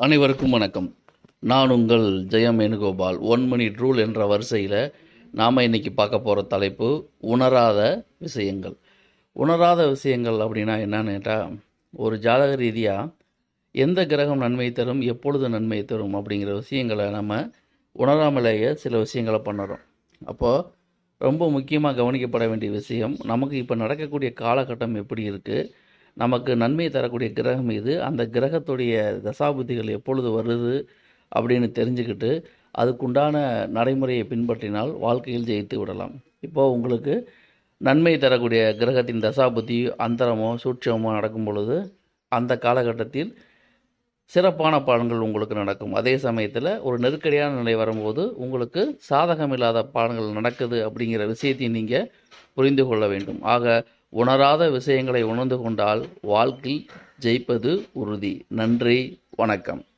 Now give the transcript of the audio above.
அனைவருக்கும் வணக்கம் நான் உங்கள் Jayam Venugopal one minute rule என்ற வரிசையில் நாம் இன்னைக்கு பார்க்க போகிற தலைப்பு உணராத விஷயங்கள் உணராத விஷயங்கள் அப்படின்னா என்னன்னு கேட்டால் ஒரு ஜாதக ரீதியாக எந்த கிரகம் நன்மை தரும் எப்பொழுது நன்மை தரும் அப்படிங்கிற விஷயங்களை நம்ம உணராமலேயே சில விஷயங்களை பண்ணுறோம் அப்போது ரொம்ப முக்கியமாக கவனிக்கப்பட வேண்டிய விஷயம் நமக்கு இப்போ நடக்கக்கூடிய காலகட்டம் எப்படி இருக்குது நமக்கு நன்மை தரக்கூடிய கிரகம் இது அந்த கிரகத்துடைய தசாபுத்திகள் எப்பொழுது வருது அப்படின்னு தெரிஞ்சுக்கிட்டு அதுக்குண்டான நடைமுறையை பின்பற்றினால் வாழ்க்கையில் ஜெயித்து விடலாம் இப்போ உங்களுக்கு நன்மை தரக்கூடிய கிரகத்தின் தசாபுத்தி அந்தரமோ சூட்சமோ நடக்கும் பொழுது அந்த காலகட்டத்தில் சிறப்பான பலன்கள் உங்களுக்கு நடக்கும் அதே சமயத்தில் ஒரு நெருக்கடியான நிலை வரும்போது உங்களுக்கு சாதகமில்லாத பலன்கள் நடக்குது அப்படிங்கிற விஷயத்தையும் நீங்கள் புரிந்து கொள்ள வேண்டும் ஆக உணராத விஷயங்களை உணர்ந்து கொண்டால் வாழ்க்கையில் ஜெயிப்பது உறுதி நன்றி வணக்கம்